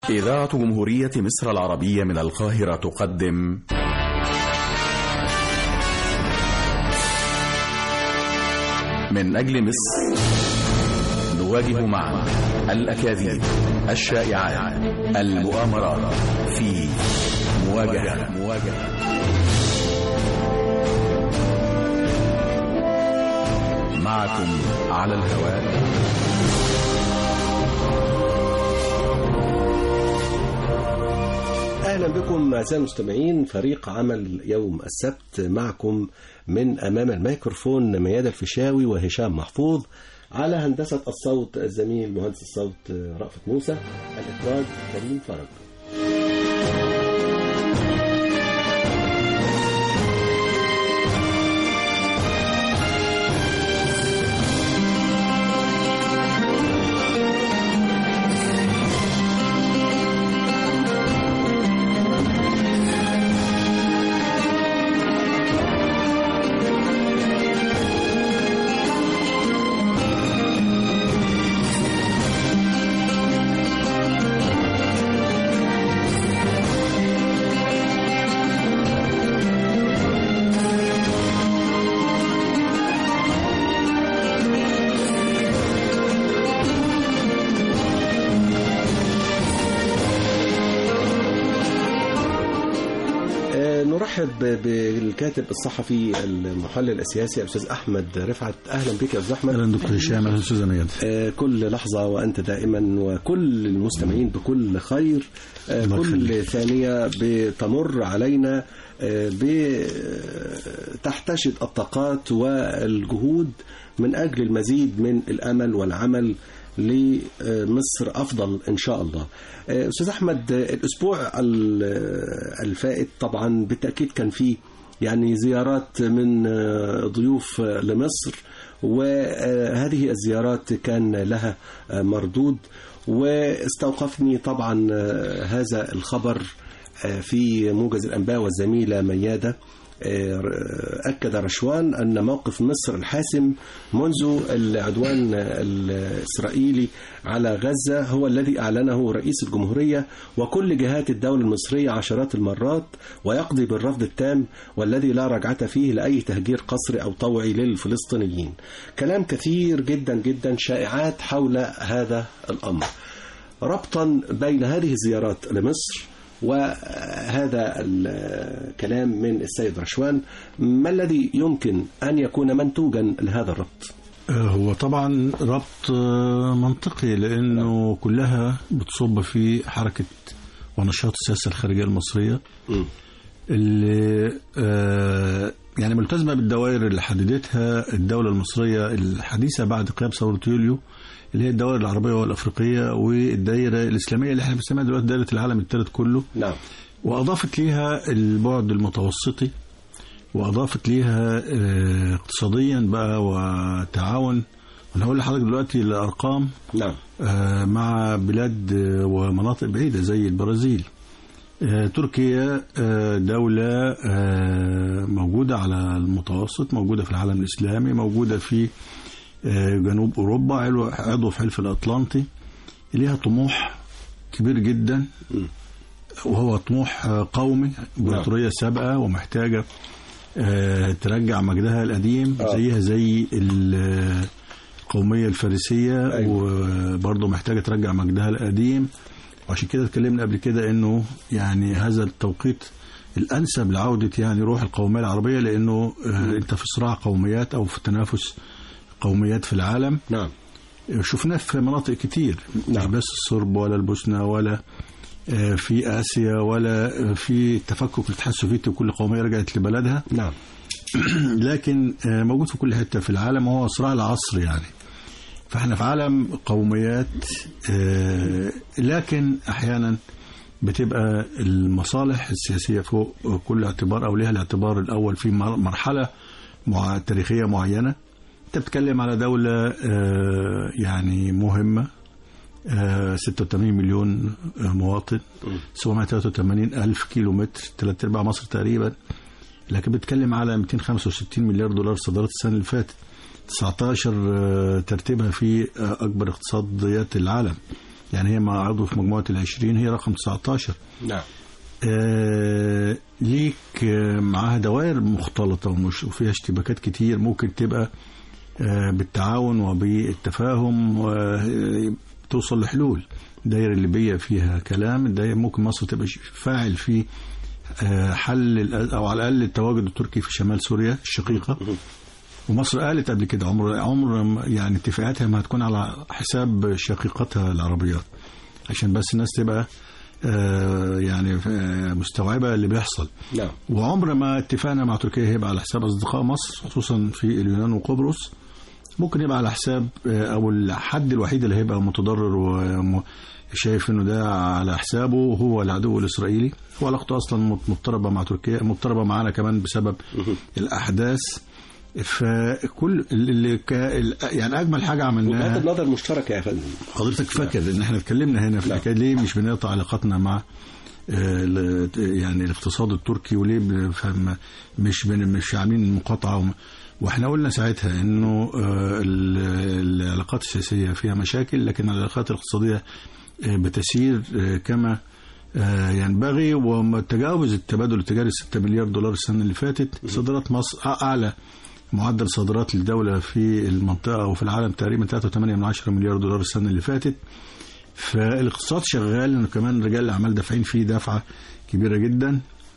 إذاعة جمهورية مصر العربية من القاهرة تقدم من أجل مصر نواجه معا الأكاذيب الشائعات المؤامرات في مواجهة مواجهة معكم على الهواء اهلا بكم اعزائي المستمعين فريق عمل يوم السبت معكم من امام الميكروفون ميادة الفيشاوي وهشام محفوظ على هندسة الصوت الزميل مهندس الصوت رأفت موسى الإخراج كريم فرج نرحب بالكاتب الصحفي المحلل السياسي الاستاذ احمد رفعت اهلا بك يا استاذ احمد اهلا دكتور هشام اهلا استاذ مياد كل لحظه وانت دائما وكل المستمعين بكل خير كل ثانيه بتمر علينا بتحتشد الطاقات والجهود من اجل المزيد من الامل والعمل لمصر افضل ان شاء الله. استاذ احمد الاسبوع الفائت طبعا بالتاكيد كان فيه يعني زيارات من ضيوف لمصر وهذه الزيارات كان لها مردود واستوقفني طبعا هذا الخبر في موجز الانباء والزميله مياده أكد رشوان أن موقف مصر الحاسم منذ العدوان الإسرائيلي على غزة هو الذي أعلنه رئيس الجمهورية وكل جهات الدولة المصرية عشرات المرات ويقضي بالرفض التام والذي لا رجعة فيه لأي تهجير قسري أو طوعي للفلسطينيين كلام كثير جدا جدا شائعات حول هذا الأمر ربطا بين هذه الزيارات لمصر وهذا الكلام من السيد رشوان ما الذي يمكن أن يكون منتوجا لهذا الربط هو طبعا ربط منطقي لأنه كلها بتصب في حركة ونشاط السياسة الخارجية المصرية م. اللي يعني ملتزمة بالدوائر اللي حددتها الدولة المصرية الحديثة بعد قيام ثورة يوليو اللي هي الدوائر العربية والأفريقية والدائرة الإسلامية اللي احنا بنسميها دلوقتي دائرة العالم الثالث كله نعم وأضافت ليها البعد المتوسطي وأضافت ليها اقتصاديا بقى وتعاون أنا هقول لحضرتك دلوقتي الأرقام نعم مع بلاد ومناطق بعيدة زي البرازيل تركيا دولة موجودة على المتوسط موجودة في العالم الإسلامي موجودة في جنوب أوروبا عضو في حلف الأطلنطي ليها طموح كبير جدا وهو طموح قومي امبراطورية سابقة ومحتاجة ترجع مجدها القديم زيها زي القومية الفارسية وبرضه محتاجة ترجع مجدها القديم وعشان كده اتكلمنا قبل كده انه يعني هذا التوقيت الانسب لعوده يعني روح القوميه العربيه لانه انت في صراع قوميات او في تنافس قوميات في العالم نعم شفناه في مناطق كتير نعم. مش بس الصرب ولا البوسنة ولا في آسيا ولا في تفكك الاتحاد السوفيتي وكل قومية رجعت لبلدها نعم لكن موجود في كل حتة في العالم وهو صراع العصر يعني فاحنا في عالم قوميات لكن أحيانا بتبقى المصالح السياسية فوق كل اعتبار أو لها الاعتبار الأول في مرحلة تاريخية معينة انت بتتكلم على دولة يعني مهمة 86 مليون مواطن 783 ألف كيلو متر ثلاث أرباع مصر تقريبا لكن بتتكلم على 265 مليار دولار صادرات السنة اللي فاتت 19 ترتيبها في أكبر اقتصاديات العالم يعني هي مع عضو في مجموعة العشرين هي رقم 19 نعم آه ليك آه، معاها دوائر مختلطة ومش وفيها اشتباكات كتير ممكن تبقى آه بالتعاون وبالتفاهم وتوصل لحلول الدائرة الليبية فيها كلام الدائرة ممكن مصر تبقى ش- فاعل في آه، حل الأ- أو على الأقل التواجد التركي في شمال سوريا الشقيقة ومصر قالت قبل كده عمر عمر ما- يعني اتفاقاتها ما هتكون على حساب شقيقتها العربيات عشان بس الناس تبقى آه، يعني آه، مستوعبة اللي بيحصل نعم وعمر ما اتفاقنا مع تركيا هيبقى على حساب أصدقاء مصر خصوصا في اليونان وقبرص ممكن يبقى على حساب آه، أو الحد الوحيد اللي هيبقى متضرر وشايف إنه ده على حسابه هو العدو الإسرائيلي وعلاقته أصلا مت- مضطربة مع تركيا مضطربة معانا كمان بسبب الأحداث فكل اللي كا يعني أجمل حاجة وجهات عملناها النظر مشتركه يا فندم حضرتك فاكر ان احنا اتكلمنا هنا في نعم. الحكايه ليه مش بنقطع علاقاتنا مع آه، ال- يعني الاقتصاد التركي وليه بن- فهم- مش بن- مش عاملين مقاطعه وم- واحنا قلنا ساعتها انه آه، ال- العلاقات السياسيه فيها مشاكل لكن العلاقات الاقتصاديه آه، بتسير آه، كما آه، ينبغي وتجاوز التبادل التجاري 6 مليار دولار السنه اللي فاتت صادرات مصر اعلى معدل صادرات للدولة في المنطقة وفي العالم تقريبا 3.8 مليار دولار السنة اللي فاتت فالاقتصاد شغال انه كمان رجال الاعمال دافعين فيه دفعة كبيرة جدا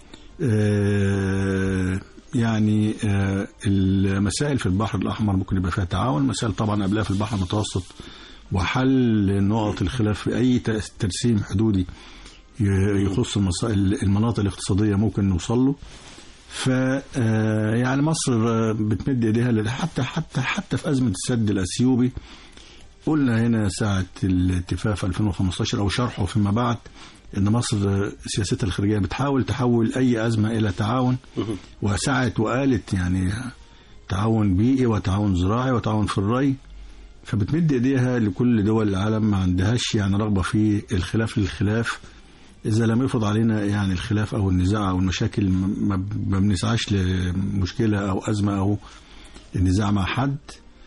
آه، يعني آه، المسائل في البحر الأحمر ممكن يبقى فيها تعاون مسائل طبعا قبلها في البحر المتوسط وحل نقط الخلاف في أي تأس- ترسيم حدودي ي- يخص المسائل المناطق الاقتصادية ممكن نوصل له ف آه، يعني مصر آه، بتمد ايديها لل- حتى حتى حتى في ازمه السد الاثيوبي قلنا هنا ساعه الاتفاق في 2015 او شرحه فيما بعد ان مصر آه، سياستها الخارجيه بتحاول تحول اي ازمه الى تعاون وسعت وقالت يعني تعاون بيئي وتعاون زراعي وتعاون في الري فبتمد ايديها لكل دول العالم ما عندهاش يعني رغبه في الخلاف للخلاف إذا لم يفرض علينا يعني الخلاف أو النزاع أو المشاكل ما ما بنسعاش لمشكلة أو أزمة أو نزاع مع حد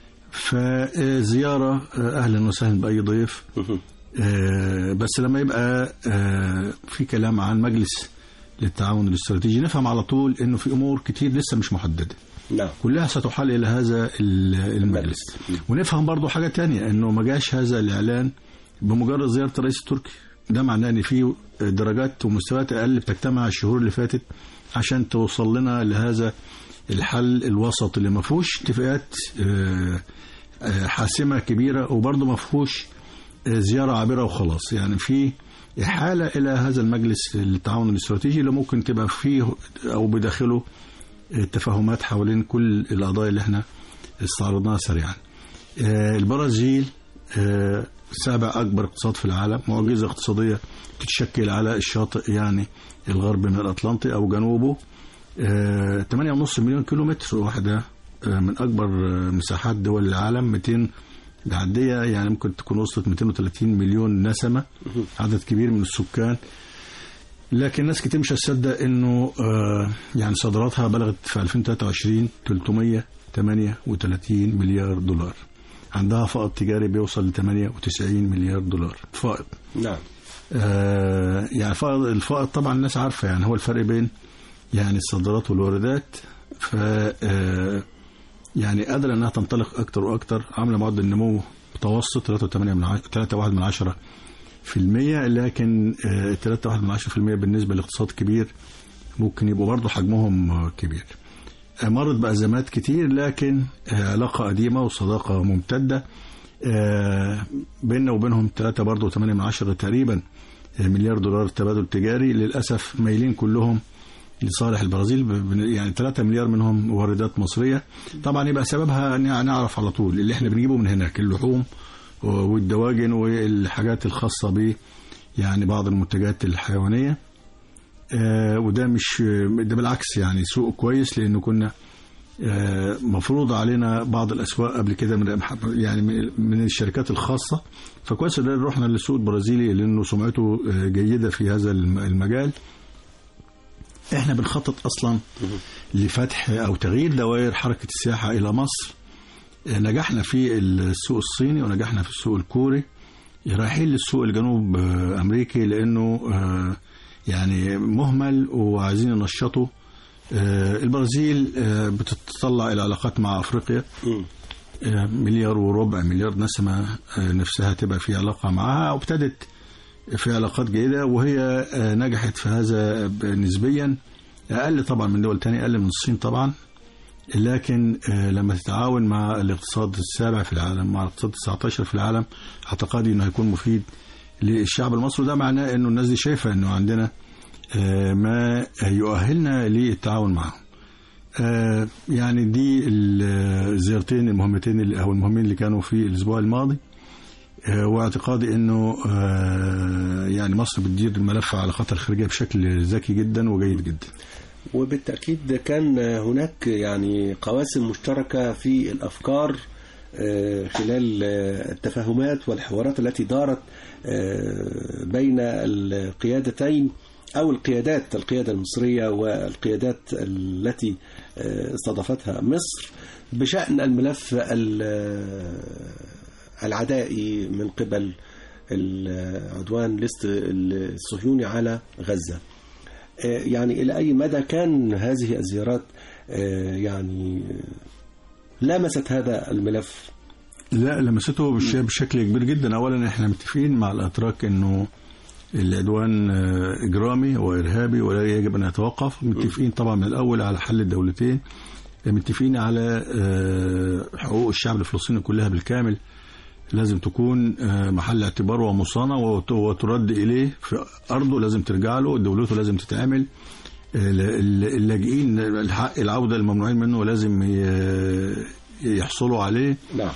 فزيارة أهلا وسهلا بأي ضيف آه، بس لما يبقى آه، في كلام عن مجلس للتعاون الاستراتيجي نفهم على طول انه في امور كتير لسه مش محدده نعم كلها ستحال الى هذا ال- المجلس ونفهم برضو حاجه تانية انه ما جاش هذا الاعلان بمجرد زياره الرئيس التركي ده معناه ان في درجات ومستويات اقل بتجتمع الشهور اللي فاتت عشان توصل لنا لهذا الحل الوسط اللي ما فيهوش اتفاقات آه، آه، حاسمه كبيره وبرضه ما فيهوش آه، زياره عابره وخلاص يعني في إحالة إلى هذا المجلس التعاون الاستراتيجي اللي ممكن تبقى فيه أو بداخله تفاهمات حوالين كل القضايا اللي احنا استعرضناها سريعا آه، البرازيل آه، سابع أكبر اقتصاد في العالم معجزة اقتصادية تتشكل على الشاطئ يعني الغرب من الأطلنطي أو جنوبه آه، 8.5 مليون كيلومتر واحدة آه، من أكبر آه، مساحات دول العالم 200 معدية يعني ممكن تكون وصلت 230 مليون نسمة عدد كبير من السكان لكن ناس كتير مش هتصدق انه آه، يعني صادراتها بلغت في 2023 338 مليار دولار عندها فائض تجاري بيوصل ل 98 مليار دولار فائض نعم آه، يعني فائض الفائض طبعا الناس عارفه يعني هو الفرق بين يعني الصادرات والواردات ف آه، يعني قادره انها تنطلق اكتر واكتر عامله معدل نمو متوسط 3.8 من ع- 3.1 من عشرة في المية لكن آه، 3.1 من عشرة في المية بالنسبة لاقتصاد كبير ممكن يبقوا برضه حجمهم آه، كبير آه، مرت بأزمات كتير لكن آه، علاقة قديمة وصداقة ممتدة آه، بيننا وبينهم 3 برضه 8 من عشرة تقريبا آه، مليار دولار تبادل تجاري للأسف مايلين كلهم لصالح البرازيل ب- ب- يعني 3 مليار منهم واردات مصرية طبعا يبقى سببها نع- نعرف على طول اللي احنا بنجيبه من هناك اللحوم و- والدواجن والحاجات الخاصة ب يعني بعض المنتجات الحيوانية آه، وده مش ده بالعكس يعني سوق كويس لأنه كنا آه، مفروض علينا بعض الأسواق قبل كده من يعني من- من الشركات الخاصة فكويس ان رحنا للسوق البرازيلي لأنه سمعته آه، جيدة في هذا الم- المجال احنا بنخطط اصلا لفتح او تغيير دوائر حركه السياحه الى مصر نجحنا في السوق الصيني ونجحنا في السوق الكوري رايحين للسوق الجنوب آه، امريكي لانه آه، يعني مهمل وعايزين ينشطوا آه، البرازيل آه، بتتطلع الى علاقات مع افريقيا مم. آه، مليار وربع مليار نسمة آه، نفسها تبقى في علاقة معها وابتدت في علاقات جيدة وهي آه، نجحت في هذا ب- نسبيا أقل طبعا من دول تانية أقل من الصين طبعا لكن آه، لما تتعاون مع الاقتصاد السابع في العالم مع الاقتصاد 19 في العالم اعتقادي انه هيكون مفيد للشعب المصري وده معناه انه الناس دي شايفه انه عندنا آه، ما يؤهلنا للتعاون معهم. آه، يعني دي الزيارتين المهمتين اللي او المهمين اللي كانوا في الاسبوع الماضي آه، واعتقادي انه آه، يعني مصر بتدير الملف علاقاتها الخارجيه بشكل ذكي جدا وجيد جدا. وبالتأكيد كان هناك يعني قواسم مشتركة في الأفكار آه، خلال آه، التفاهمات والحوارات التي دارت آه، بين القيادتين أو القيادات القيادة المصرية والقيادات التي آه، استضافتها مصر بشأن الملف ال- العدائي من قبل العدوان الاست- الصهيوني على غزة آه، يعني إلى أي مدى كان هذه الزيارات آه، يعني آه، لمست هذا الملف لا لمسته بالش- بشكل كبير جدا اولا احنا متفقين مع الاتراك انه العدوان آه، اجرامي وارهابي ولا يجب ان يتوقف متفقين طبعا من الاول على حل الدولتين متفقين على آه، حقوق الشعب الفلسطيني كلها بالكامل لازم تكون آه، محل اعتبار ومصانة وت- وترد إليه في أرضه لازم ترجع له دولته لازم تتعمل آه، ال- ال- اللاجئين الحق العودة الممنوعين منه لازم ي- يحصلوا عليه نعم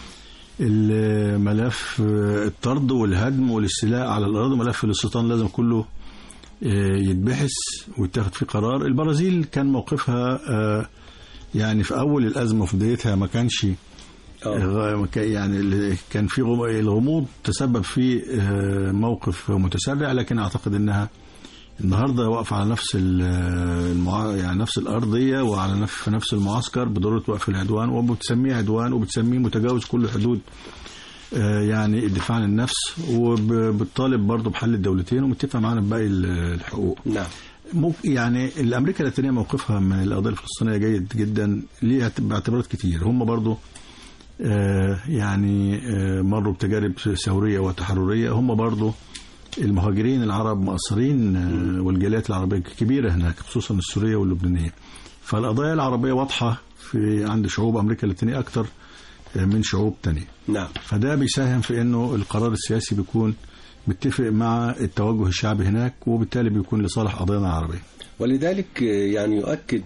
الملف آه، الطرد والهدم والاستيلاء على الأراضي ملف الاستيطان لازم كله آه، يتبحث ويتاخد فيه قرار البرازيل كان موقفها آه، يعني في أول الأزمة في بدايتها ما كانش آه. غ- كا- يعني اللي كان في غم- الغموض تسبب في آه، موقف متسرع لكن اعتقد انها النهارده واقفه على نفس ال- المع... يعني نفس الارضيه وعلى نفس في نفس المعسكر بضروره وقف العدوان وبتسميه عدوان وبتسميه متجاوز كل حدود آه، يعني الدفاع عن النفس وبتطالب برضه بحل الدولتين ومتفق معانا بباقي ال- الحقوق نعم ممكن يعني الامريكا اللاتينيه موقفها من القضيه الفلسطينيه جيد جدا ليه اعت- باعتبارات كتير هم برضو آه، يعني آه، مروا بتجارب ثوريه وتحرريه هم برضو المهاجرين العرب مؤثرين آه، والجاليات العربيه كبيره هناك خصوصا السوريه واللبنانيه فالقضايا العربيه واضحه في عند شعوب امريكا اللاتينيه اكتر آه، من شعوب تانية نعم فده بيساهم في انه القرار السياسي بيكون متفق مع التوجه الشعبي هناك وبالتالي بيكون لصالح قضايانا العربيه ولذلك آه، يعني يؤكد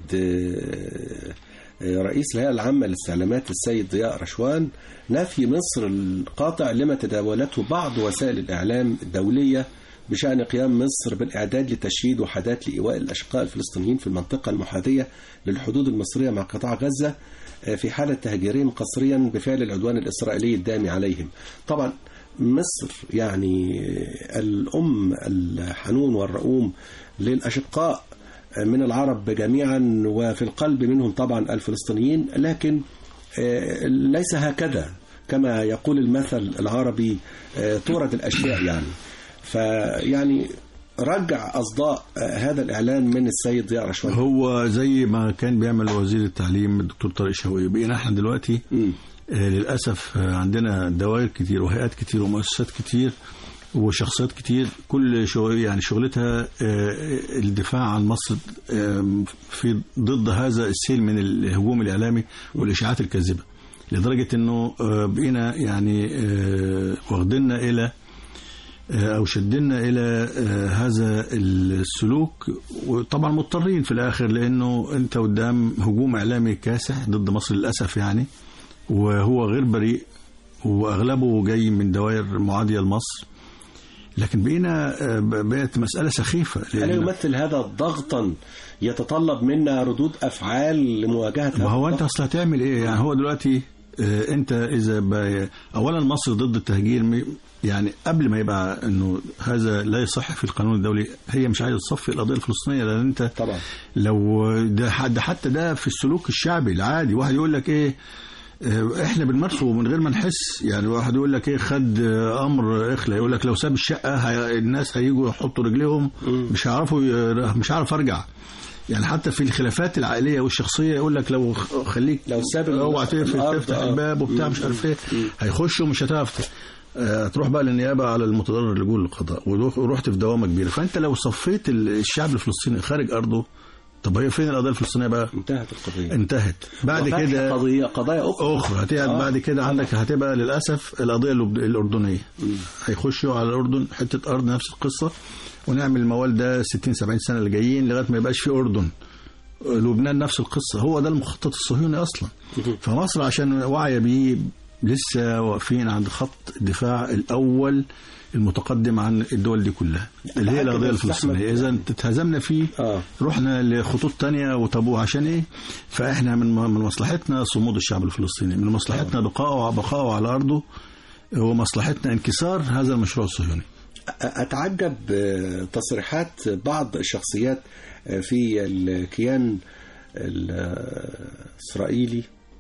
آه، آه، رئيس الهيئة العامة للاستعلامات السيد ضياء رشوان نفي مصر القاطع لما تداولته بعض وسائل الإعلام الدولية بشأن قيام مصر بالإعداد لتشييد وحدات لإيواء الأشقاء الفلسطينيين في المنطقة المحاذية للحدود المصرية مع قطاع غزة آه، في حالة تهجيرهم قسريا بفعل العدوان الإسرائيلي الدامي عليهم طبعا مصر يعني آه، الأم الحنون والرؤوم للأشقاء من العرب جميعا وفي القلب منهم طبعا الفلسطينيين لكن آه، ليس هكذا كما يقول المثل العربي آه، تورد الأشياء يعني فيعني رجع أصداء آه، هذا الإعلان من السيد ضياء رشوان هو زي ما كان بيعمل وزير التعليم الدكتور طارق شوقي بقينا احنا دلوقتي مم. آه، للاسف آه، عندنا دوائر كتير وهيئات كتير ومؤسسات كتير وشخصيات كتير كل شغل يعني شغلتها آه، الدفاع عن مصر آه، في ضد هذا السيل من الهجوم الاعلامي والاشاعات الكاذبه لدرجه انه آه، بقينا يعني آه، واخديننا الى آه، او شدنا الى آه، هذا السلوك وطبعا مضطرين في الاخر لانه انت قدام هجوم اعلامي كاسح ضد مصر للاسف يعني وهو غير بريء واغلبه جاي من دوائر معاديه لمصر لكن بقينا آه، بقت مساله سخيفه ألا لأن- يمثل هذا ضغطا يتطلب منا ردود أفعال لمواجهة هذا ما هو انت الضغط؟ اصل هتعمل ايه يعني هو دلوقتي آه، انت اذا ب... اولا مصر ضد التهجير م- يعني قبل ما يبقى انه هذا لا يصح في القانون الدولي هي مش عايزه تصفي القضيه الفلسطينيه لان انت طبعا لو ده حد حتى ده في السلوك الشعبي العادي واحد يقول لك ايه آه، احنا بنمارسه من غير ما نحس يعني واحد يقول لك ايه خد آه، امر اخلى يقول لك لو ساب الشقه هي الناس هيجوا يحطوا رجليهم مش هيعرفوا ي- مش هعرف ارجع يعني حتى في الخلافات العائليه والشخصيه يقول لك لو خ- خليك لو ساب ال- اوعى تقفل الأرض، تفتح آه. الباب وبتاع مش عارف ايه هيخشوا مش هتعرف ت- آه، تروح بقى للنيابه على المتضرر اللجوء للقضاء وروح- ورحت في دوامه كبيره فانت لو صفيت ال- الشعب الفلسطيني خارج ارضه طب هي فين القضيه الفلسطينيه بقى؟ انتهت القضيه انتهت بعد وفتح كده قضيه قضايا اخرى اخرى هتقعد آه. بعد كده عندك هتبقى للاسف القضيه اللب- الاردنيه هيخشوا على الاردن حته ارض نفس القصه ونعمل الموال ده 60 70 سنه اللي جايين لغايه ما يبقاش في اردن لبنان نفس القصه هو ده المخطط الصهيوني اصلا فمصر عشان واعيه بيه لسه واقفين عند خط الدفاع الاول المتقدم عن الدول دي كلها اللي هي أتأكد القضيه يا أستاذ أحمد. الفلسطينيه اذا تتهزمنا فيه آه. رحنا لخطوط تانية وطابوه عشان ايه فاحنا من من مصلحتنا صمود الشعب الفلسطيني من مصلحتنا بقائه بقائه على ارضه ومصلحتنا انكسار هذا المشروع الصهيوني أتعجب آه، تصريحات بعض الشخصيات آه، في الكيان الإسرائيلي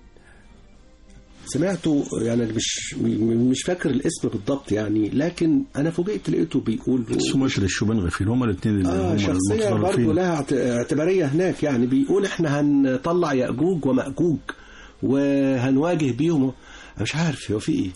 سمعته يعني مش م- مش فاكر الاسم بالضبط يعني لكن انا فوجئت لقيته بيقول سموش الشوبان غفير هم الاثنين اللي اه هم شخصيه برضه المتطرفين لها اعت- اعتباريه هناك يعني بيقول احنا هنطلع ياجوج وماجوج وهنواجه بيهم أنا مش عارف هو في ايه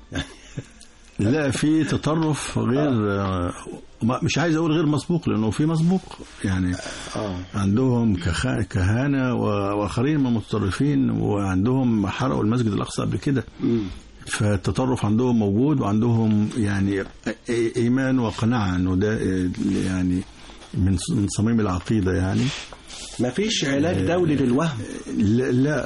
لا في تطرف غير آه. ما- مش عايز اقول غير مسبوق لانه في مسبوق يعني اه عندهم كخ- كهانه و- واخرين من المتطرفين وعندهم حرقوا المسجد الاقصى قبل كده مم. فالتطرف عندهم موجود وعندهم يعني ايمان وقناعه انه ده يعني من من صميم العقيده يعني ما فيش علاج دولي للوهم لا, لا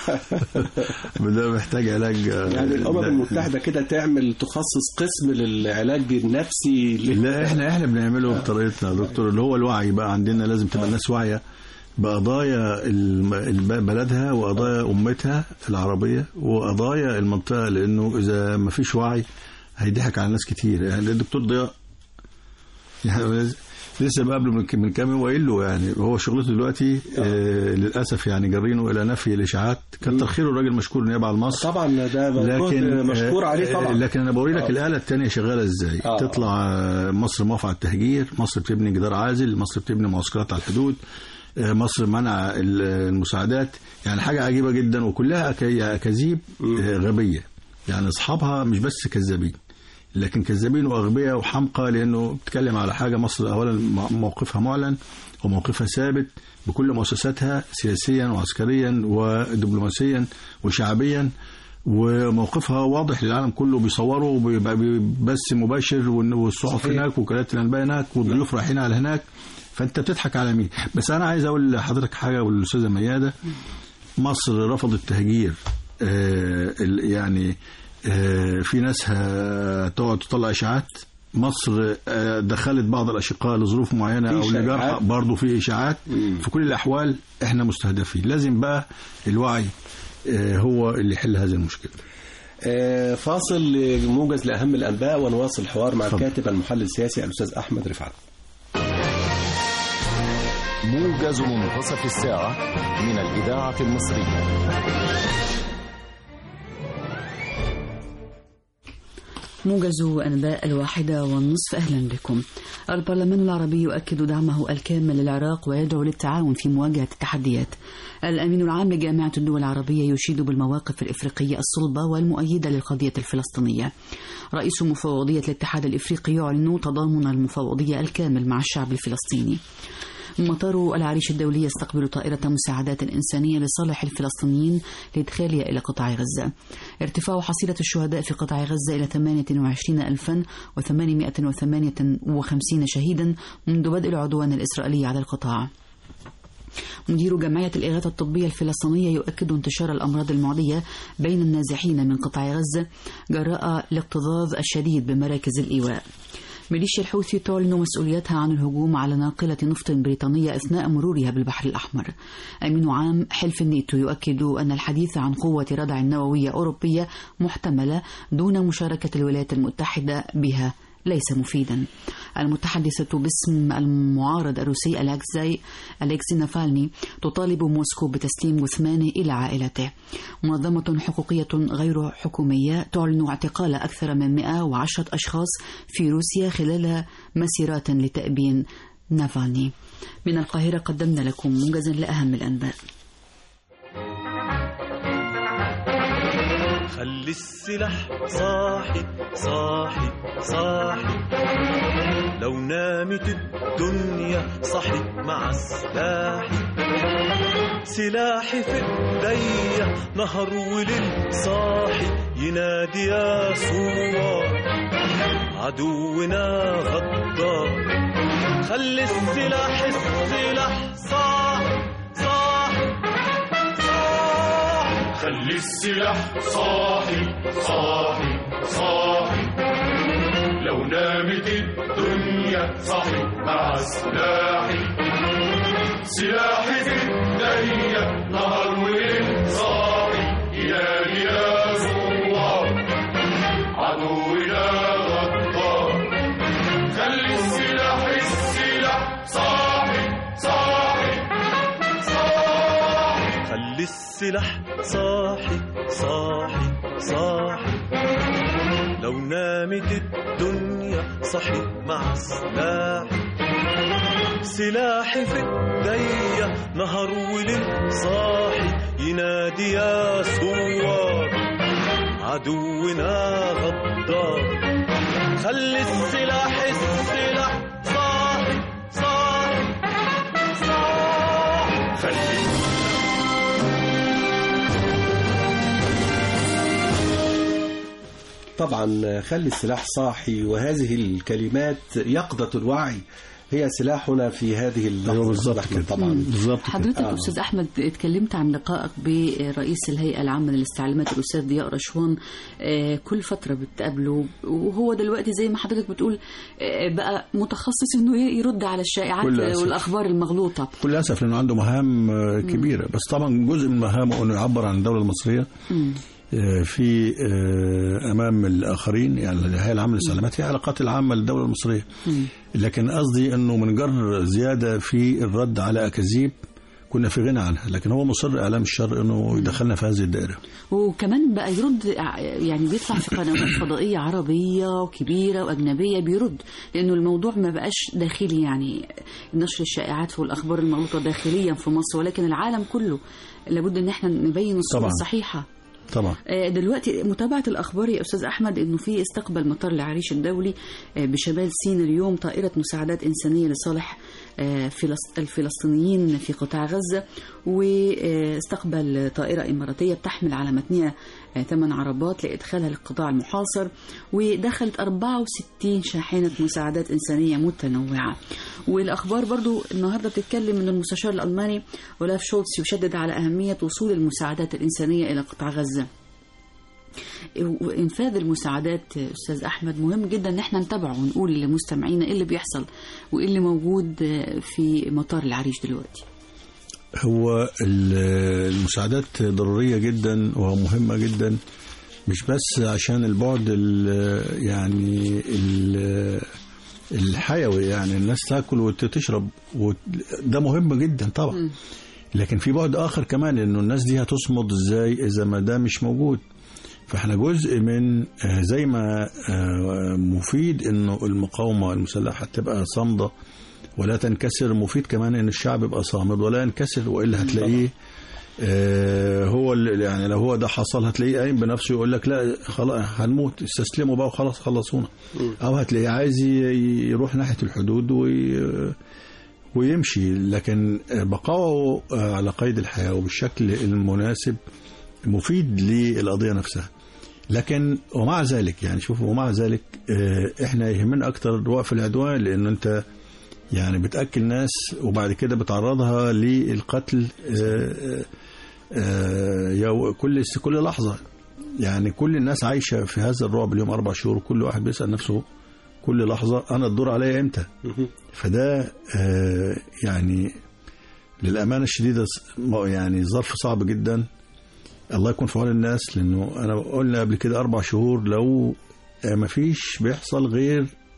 ده محتاج علاج يعني الامم لا. المتحده كده تعمل تخصص قسم للعلاج النفسي لل- لا احنا احنا بنعمله بطريقتنا يا دكتور اللي هو الوعي بقى عندنا لازم تبقى الناس واعيه بقضايا الم- الب- بلدها وقضايا امتها العربيه وقضايا المنطقه لانه اذا ما فيش وعي هيضحك على ناس كتير يعني الدكتور ضياء يعني لسه بقابله من من كام يوم وقايل له يعني هو شغلته دلوقتي آه للاسف يعني جارينه الى نفي الاشاعات كتر خيره الراجل مشكور نيابه على مصر طبعا ده لكن لكن مشكور عليه آه، طبعا لكن انا بوري لك آه. الاله الثانيه شغاله ازاي آه. تطلع آه، مصر موافقه على التهجير مصر بتبني جدار عازل مصر بتبني معسكرات على الحدود آه، مصر منع ال- المساعدات يعني حاجه عجيبه جدا وكلها أك- اكاذيب آه، غبيه يعني اصحابها مش بس كذابين لكن كذابين واغبياء وحمقى لانه بتتكلم على حاجه مصر اولا م- موقفها معلن وموقفها ثابت بكل مؤسساتها سياسيا وعسكريا ودبلوماسيا وشعبيا وموقفها واضح للعالم كله بيصوروا وبيبقى بث مباشر والن- والصحف صحيح. هناك وكالات الانباء هناك والضيوف رايحين على هناك فانت بتضحك على مين بس انا عايز اقول لحضرتك حاجه والاستاذه مياده مصر رفضت تهجير آه، ال- يعني آه، في ناس هتقعد تطلع اشاعات مصر آه، دخلت بعض الاشقاء لظروف معينه في او لجرحى إشاعات. برضه في اشاعات في كل الاحوال احنا مستهدفين لازم بقى الوعي آه، هو اللي يحل هذه المشكله آه، فاصل موجز لاهم الانباء ونواصل الحوار مع اتفضل. الكاتب المحلل السياسي الاستاذ احمد رفعت موجز منتصف الساعة من الإذاعة المصرية موجز أنباء الواحدة والنصف أهلا بكم البرلمان العربي يؤكد دعمه الكامل للعراق ويدعو للتعاون في مواجهة التحديات الأمين العام لجامعة الدول العربية يشيد بالمواقف الإفريقية الصلبة والمؤيدة للقضية الفلسطينية رئيس مفوضية الاتحاد الإفريقي يعلن تضامن المفوضية الكامل مع الشعب الفلسطيني مطار العريش الدولي يستقبل طائرة مساعدات إنسانية لصالح الفلسطينيين لإدخالها إلى قطاع غزة ارتفاع حصيلة الشهداء في قطاع غزة إلى 28858 شهيدا منذ بدء العدوان الإسرائيلي على القطاع مدير جمعية الإغاثة الطبية الفلسطينية يؤكد انتشار الأمراض المعدية بين النازحين من قطاع غزة جراء الاكتظاظ الشديد بمراكز الإيواء ميليشيا الحوثي تعلن مسؤوليتها عن الهجوم على ناقلة نفط بريطانية أثناء مرورها بالبحر الأحمر أمين عام حلف الناتو يؤكد أن الحديث عن قوة ردع نووية أوروبية محتملة دون مشاركة الولايات المتحدة بها ليس مفيدا المتحدثة باسم المعارض الروسي ألكزي أليكسي نافالني تطالب موسكو بتسليم جثمانه إلى عائلته منظمة حقوقية غير حكومية تعلن اعتقال أكثر من 110 أشخاص في روسيا خلال مسيرات لتأبين نافالني من القاهرة قدمنا لكم موجزا لأهم الأنباء خلي السلاح صاحي صاحي صاحي لو نامت الدنيا صحي مع سلاحي سلاحي في ايديا نهر وليل صاحي ينادي يا صوار عدونا غدار خلي السلاح السلاح صاحي صاحي صاحي خلي السلاح صاحي صاحي صاحي لو نامت الدنيا صاحي مع سلاحي سلاحي في ايديا نهر وليل صاحي ينادي يا زوار عدونا غدار خلي السلاح السلاح صاحي صاحي صاحي خلي السلاح صاحي صاحي صاحي لو نامت الدنيا صحي مع سلاحي سلاحي في ايديا نهر وليل صاحي ينادي يا ثوار عدونا غدار خلي السلاح السلاح صاحي صاحي صاحي خلي طبعا خلي السلاح صاحي وهذه الكلمات يقظة الوعي هي سلاحنا في هذه اللحظة ايوه بالظبط أستاذ أحمد كده طبعا بالظبط كده. حضرتك آه. أستاذ أحمد اتكلمت عن لقائك برئيس الهيئة العامة للاستعلامات الأستاذ ضياء رشوان آه، كل فترة بتقابله وهو دلوقتي زي ما حضرتك بتقول آه، بقى متخصص إنه يرد على الشائعات كل أسف. والأخبار المغلوطة كل اسف لانه عنده مهام آه، كبيره بس طبعا جزء من مهامه انه يعبر عن الدوله المصريه آه، في آه، امام الاخرين يعني الهيئه العامه للاستعلامات هي العلاقات العامه للدوله المصريه لكن قصدي انه من جر زياده في الرد على اكاذيب كنا في غنى عنها لكن هو مصر اعلام الشر انه يدخلنا في هذه الدائره وكمان بقى يرد ع- يعني بيطلع في قنوات فضائية عربية كبيرة وأجنبية بيرد لأنه الموضوع ما بقاش داخلي يعني نشر الشائعات والأخبار المغلوطة داخليا في مصر ولكن العالم كله لابد ان احنا نبين الصورة طبعاً. الصحيحة طبعا آه، دلوقتي متابعة الأخبار يا أستاذ أحمد إنه في استقبل مطار العريش الدولي آه، بشمال سيناء اليوم طائرة مساعدات إنسانية لصالح آه، فلس- الفلسطينيين في قطاع غزة واستقبل طائرة إماراتية بتحمل على متنها آه، ثمان عربات لإدخالها للقطاع المحاصر ودخلت 64 شاحنة مساعدات إنسانية متنوعة والأخبار برضو النهاردة بتتكلم إن المستشار الألماني اولاف شولتز يشدد على أهمية وصول المساعدات الإنسانية إلى قطاع غزة وانفاذ المساعدات استاذ احمد مهم جدا ان احنا نتابعه ونقول لمستمعينا ايه اللي بيحصل وايه اللي موجود في مطار العريش دلوقتي هو ال- المساعدات ضرورية جدا ومهمة جدا مش بس عشان البعد ال- يعني ال- الحيوي يعني الناس تاكل وتشرب وت- ده مهم جدا طبعا لكن في بعد اخر كمان انه الناس دي هتصمد ازاي اذا ما ده مش موجود فاحنا جزء من آه، زي ما آه، مفيد انه المقاومه المسلحه تبقى صامده ولا تنكسر مفيد كمان ان الشعب يبقى صامد ولا ينكسر والا هتلاقيه آه هو اللي يعني لو هو ده حصل هتلاقيه قايم بنفسه يقول لك لا خلاص هنموت استسلموا بقى وخلاص خلصونا او هتلاقيه عايز ي- يروح ناحيه الحدود وي ويمشي لكن بقائه على قيد الحياه وبالشكل المناسب مفيد للقضيه نفسها لكن ومع ذلك يعني شوف ومع ذلك آه، احنا يهمنا اكتر وقف العدوان لانه انت يعني بتاكل ناس وبعد كده بتعرضها للقتل آه، آه، يو- كل كل لحظه يعني كل الناس عايشه في هذا الرعب اليوم اربع شهور كل واحد بيسال نفسه كل لحظه انا الدور عليا امتى فده آه، يعني للامانه الشديده يعني ظرف صعب جدا الله يكون في عون الناس لانه انا قلنا قبل كده اربع شهور لو آه، مفيش بيحصل غير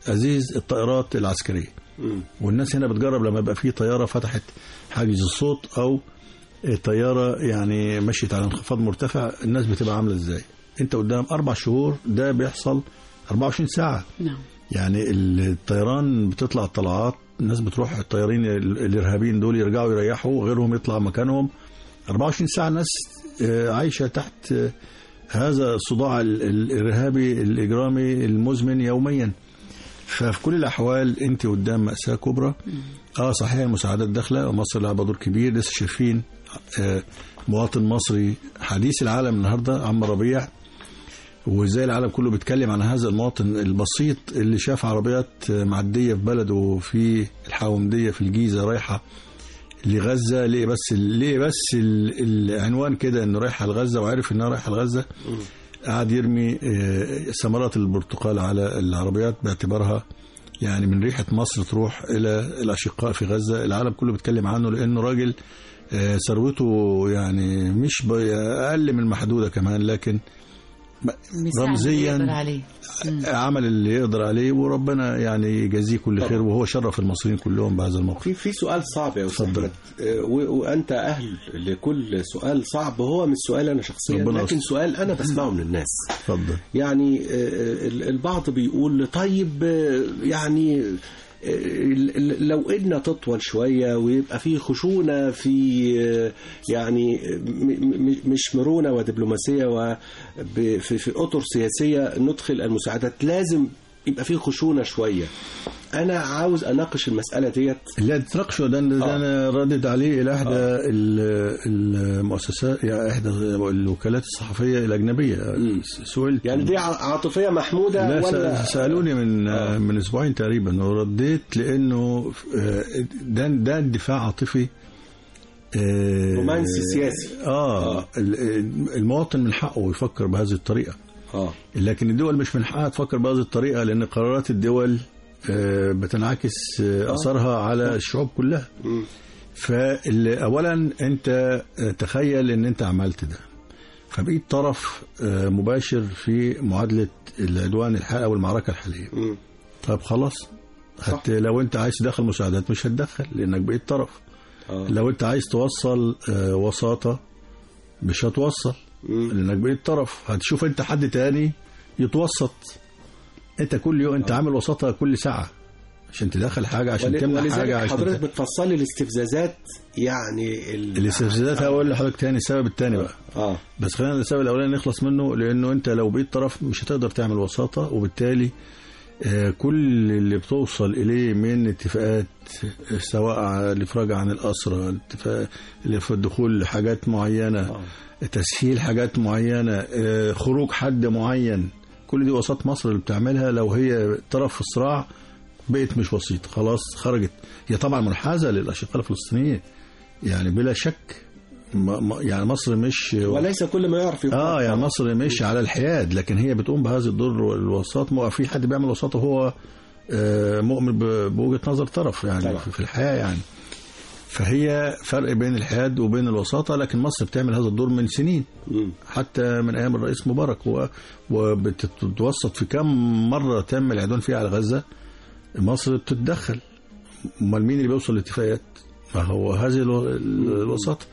أزيز الطائرات العسكرية مم. والناس هنا بتجرب لما يبقى في طيارة فتحت حاجز الصوت أو طيارة يعني مشيت على انخفاض مرتفع الناس بتبقى عاملة ازاي انت قدام أربع شهور ده بيحصل 24 ساعة نعم يعني الطيران بتطلع طلعات الناس بتروح الطيارين ال- الارهابيين دول يرجعوا يريحوا غيرهم يطلع مكانهم 24 ساعه الناس آه، عايشه تحت آه، هذا الصداع ال- ال- الارهابي الاجرامي المزمن يوميا ففي كل الاحوال انت قدام ماساه كبرى اه صحيح المساعدات داخله ومصر لعبه دور كبير لسه شايفين آه، مواطن مصري حديث العالم النهارده عم ربيع وازاي العالم كله بيتكلم عن هذا المواطن البسيط اللي شاف عربيات معديه في بلده في الحومديه في الجيزه رايحه لغزه ليه بس ليه بس ال- العنوان كده انه رايحه لغزه وعرف انها رايحه لغزه قعد يرمي آه، ثمرات البرتقال على العربيات باعتبارها يعني من ريحه مصر تروح الى الاشقاء في غزه العالم كله بيتكلم عنه لانه راجل آه، ثروته يعني مش ب- اقل من المحدوده كمان لكن بيساعد رمزياً اللي يقدر عليه مم. عمل اللي يقدر عليه وربنا يعني يجازيه كل خير وهو شرف المصريين كلهم بهذا الموقف في في سؤال صعب يا استاذ اتفضل. أحمد. آه، و- وانت اهل لكل سؤال صعب هو مش سؤال انا شخصيا ربنا لكن يستر. سؤال انا بسمعه من الناس اتفضل يعني آه، ال- البعض بيقول طيب آه، يعني آه، ال- لو ايدنا تطول شويه ويبقى في خشونه في آه، يعني م- م- مش مرونه ودبلوماسيه وفي في اطر سياسيه ندخل المساعدات لازم يبقى في خشونه شويه انا عاوز اناقش المساله ديت لا تناقشوا ده, ده آه. انا ردد عليه الى احدى ال- المؤسسات يعني احدى الوكالات الصحفيه الاجنبيه مم. سئلت يعني دي ع- عاطفيه محموده لا ولا س- سالوني من آه. من اسبوعين تقريبا ورديت لانه آه، ده ده اندفاع عاطفي آه، رومانسي سياسي. اه آه. ال- المواطن من حقه يفكر بهذه الطريقه اه لكن الدول مش من حقها تفكر بهذه الطريقه لان قرارات الدول آه، بتنعكس آه، اثرها على الشعوب كلها مم. فاولا انت آه، تخيل ان انت عملت ده فبقيت طرف آه، مباشر في معادله العدوان الحالي او المعركه الحاليه مم. طب خلاص حتى لو انت عايز تدخل مساعدات مش هتدخل لانك بقيت طرف آه. لو انت عايز توصل آه، وساطه مش هتوصل مم. لانك بقيت طرف هتشوف انت حد تاني يتوسط انت كل يوم انت عامل وساطه كل ساعه عشان تدخل حاجه عشان ول- تمنع ولذلك حاجه عشان حضرتك ت- بتفصلي الاستفزازات يعني ال... الاستفزازات هقول لحضرتك تاني السبب التاني بقى اه بس خلينا السبب الاولاني نخلص منه لانه انت لو بقيت طرف مش هتقدر تعمل وساطه وبالتالي آه، كل اللي بتوصل اليه من اتفاقات آه، سواء على الافراج عن الاسرى اتفاق اللي في الدخول لحاجات معينه تسهيل حاجات معينه آه، خروج حد معين كل دي وساط مصر اللي بتعملها لو هي طرف في الصراع بقت مش وسيط خلاص خرجت هي طبعا منحازه للاشقاء الفلسطينيين يعني بلا شك ما ما- يعني مصر مش وليس كل ما يعرف يقال. اه يعني مصر مش على الحياد لكن هي بتقوم بهذا الدور الوساط ما في حد بيعمل وساطه وهو آه، مؤمن ب- بوجهه نظر طرف يعني طبعا. في في الحياه يعني فهي فرق بين الحياد وبين الوساطه لكن مصر بتعمل هذا الدور من سنين مم. حتى من ايام الرئيس مبارك و- وبتتوسط في كم مره تم العدوان فيها على غزه مصر بتتدخل امال مين اللي بيوصل لاتفاقات؟ ما هو هذه الو- الوساطه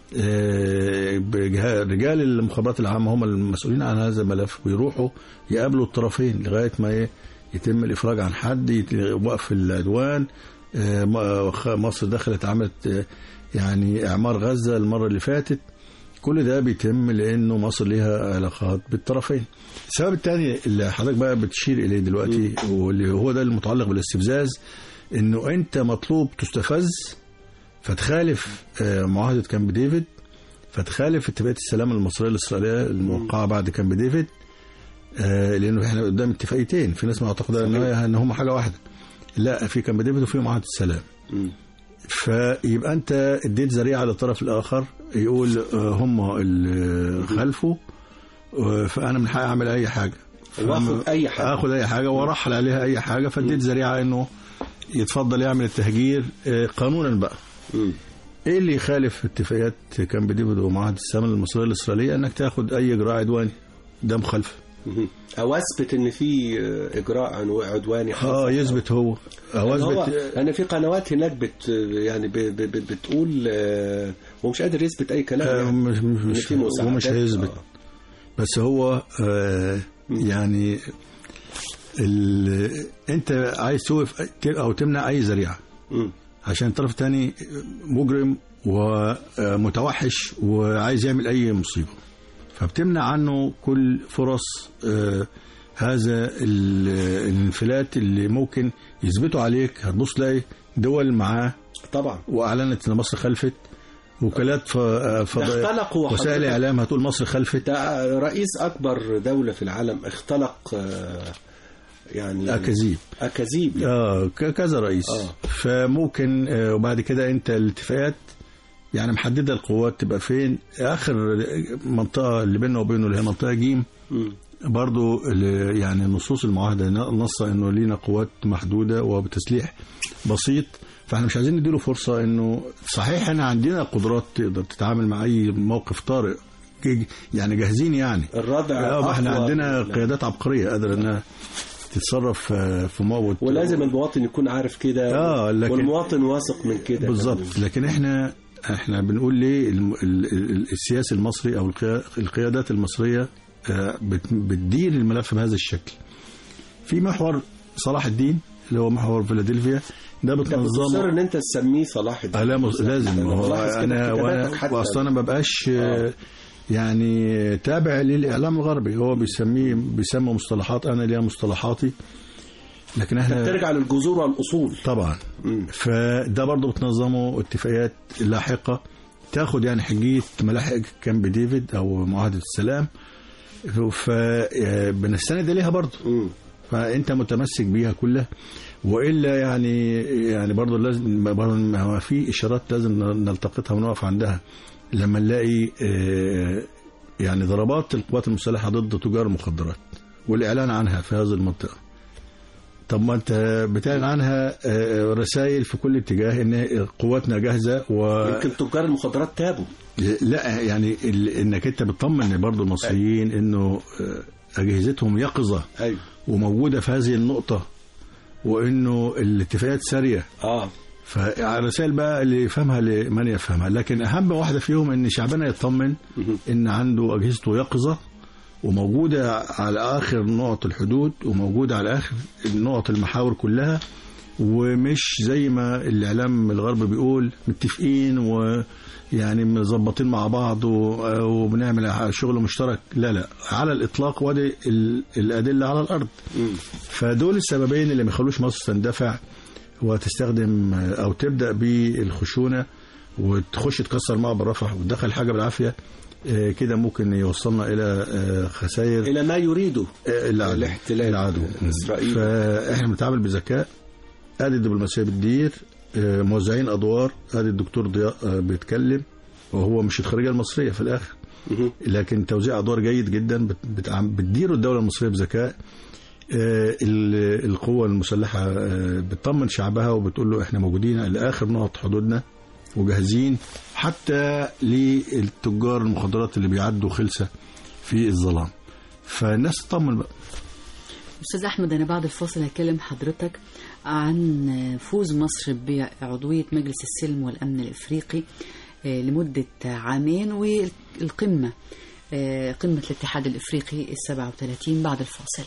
آه، بجها- رجال المخابرات العامه هم المسؤولين عن هذا الملف ويروحوا يقابلوا الطرفين لغايه ما ي- يتم الافراج عن حد يت- وقف العدوان آه، م- خ- مصر دخلت عملت آه، يعني اعمار غزه المره اللي فاتت كل ده بيتم لانه مصر ليها علاقات بالطرفين. السبب الثاني اللي حضرتك بقى بتشير اليه دلوقتي واللي هو ده المتعلق بالاستفزاز انه انت مطلوب تستفز فتخالف آه، معاهده كامب ديفيد فتخالف اتفاقيه السلام المصريه الاسرائيليه الموقعه بعد كامب ديفيد آه، لانه احنا قدام اتفاقيتين في ناس معتقده ان هي- ان هم حاجه واحده لا في كامب ديفيد وفي معاهده السلام مم. فيبقى انت اديت ذريعه للطرف الاخر يقول آه، هم اللي خلفوا آه، فانا من حقي اعمل اي حاجه واخد اي حاجه اخد اي حاجه وارحل عليها اي حاجه فاديت ذريعه انه يتفضل يعمل التهجير آه، قانونا بقى مم. ايه اللي يخالف اتفاقيات كامب ديفيد ومعاهده السلام المصريه الاسرائيليه انك تاخد اي اجراء عدواني ده مخالفه مهم. او اثبت ان في آه، اجراء عنو- عدواني حصل. اه يثبت هو او يعني هو اثبت انا في قنوات هناك بت يعني ب ب ب بتقول آه، هو مش قادر يثبت اي كلام آه، يعني. مش إن مش في مش مساعدات. ومش هيثبت آه. بس هو آه يعني ال... انت عايز توقف او تمنع اي ذريعه مم. عشان الطرف الثاني مجرم ومتوحش وعايز يعمل اي مصيبه فبتمنع عنه كل فرص آه، هذا ال- الانفلات اللي ممكن يثبتوا عليك هتبص تلاقي دول معاه طبعا واعلنت ان مصر خلفت وكالات ف... ف... ده اختلقوا وسائل حضرتك. اعلام هتقول مصر خلفت ده رئيس اكبر دوله في العالم اختلق آه، يعني اكاذيب اكاذيب يعني. اه ك- كذا رئيس آه. فممكن آه، وبعد كده انت الاتفاقات يعني محدده القوات تبقى فين اخر منطقه اللي بيننا وبينه اللي هي منطقه جيم مم. برضو ال- يعني نصوص المعاهده نص انه لينا قوات محدوده وبتسليح بسيط فاحنا مش عايزين نديله فرصه انه صحيح احنا عندنا قدرات تقدر تتعامل مع اي موقف طارئ ج- يعني جاهزين يعني الردع اه احنا أقوى عندنا من- قيادات عبقريه قادره انها تتصرف آه، في موت ولازم المواطن يكون عارف كده آه، لكن- والمواطن واثق من كده بالظبط لكن احنا احنا بنقول ليه الم- ال- ال- السياسي المصري او القيا- القيادات المصريه آه، بت- بتدير الملف بهذا الشكل في محور صلاح الدين اللي هو محور فيلادلفيا ده انت بتصر بتنظمه ان انت تسميه صلاح الدين آه، لا مز- لازم هو بلاحظ كده انا في وانا كتاباتك حتى. واصلا ما ببقاش آه، آه. يعني تابع للاعلام الغربي هو بيسميه بيسمى مصطلحات انا ليها مصطلحاتي لكن احنا ترجع للجذور والاصول طبعا مم. فده برضه بتنظموا اتفاقيات لاحقة تاخد يعني حجية ملاحق كامب ديفيد أو معاهدة السلام فبنستند إليها برضه مم. فأنت متمسك بيها كلها وإلا يعني يعني برضه لازم برضه ما في إشارات لازم نلتقطها ونقف عندها لما نلاقي آه، يعني ضربات القوات المسلحة ضد تجار المخدرات والإعلان عنها في هذه المنطقة طب ما انت بتعلن عنها آه، رسائل في كل اتجاه ان قواتنا جاهزه و يمكن تجار المخدرات تابوا لا يعني ال... انك انت بتطمن برضه المصريين انه آه، اجهزتهم يقظه ايوه وموجوده في هذه النقطه وانه الاتفاقات ساريه اه فالرسائل بقى اللي يفهمها لمن يفهمها لكن اهم واحده فيهم ان شعبنا يطمن مهم. ان عنده اجهزته يقظه وموجوده على اخر نقط الحدود وموجوده على اخر نقط المحاور كلها ومش زي ما الاعلام الغربي بيقول متفقين ويعني مظبطين مع بعض و- وبنعمل شغل مشترك لا لا على الاطلاق وادي ال- الادله على الارض مم. فدول السببين اللي ما يخلوش مصر تندفع وتستخدم او تبدا بالخشونه وتخش تكسر معبر رفح وتدخل حاجه بالعافيه آه، كده ممكن يوصلنا الى آه، خسائر الى ما يريده آه، العدو الاحتلال العدو الإسرائيلي. فاحنا بنتعامل بذكاء ادي الدبلوماسيه بتدير آه، موزعين ادوار ادي الدكتور ضياء آه، بيتكلم وهو مش الخارجيه المصريه في الاخر مهم. لكن توزيع ادوار جيد جدا بت- بتعم- بتديروا الدوله المصريه بذكاء آه، ال- القوة المسلحة آه، بتطمن شعبها وبتقول له احنا موجودين لآخر نقط حدودنا وجاهزين حتى للتجار المخدرات اللي بيعدوا خلسة في الظلام فالناس تطمن بقى أستاذ أحمد أنا بعد الفاصل هكلم حضرتك عن فوز مصر بعضوية مجلس السلم والأمن الإفريقي آه، لمدة عامين والقمة آه، قمة الاتحاد الإفريقي السبعة وثلاثين بعد الفاصل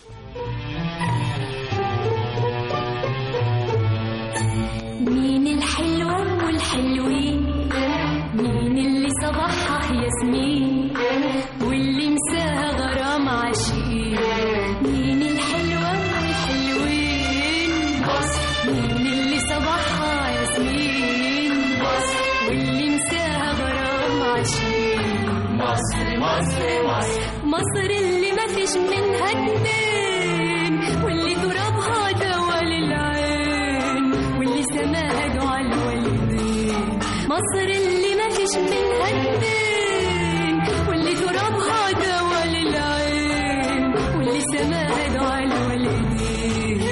مين الحلوة والحلوين مين اللي صباحها ياسمين واللي مساها غرام عاشقين مين الحلوة والحلوين مين اللي صباحها ياسمين واللي مساها غرام عاشقين مصر مصر مصر مصر اللي ما فيش منها اتنين واللي ترابها دوا للعين واللي سماها دعا الوالدين مصر اللي ما فيش منها اتنين واللي ترابها دوا للعين واللي سماها دعا الوالدين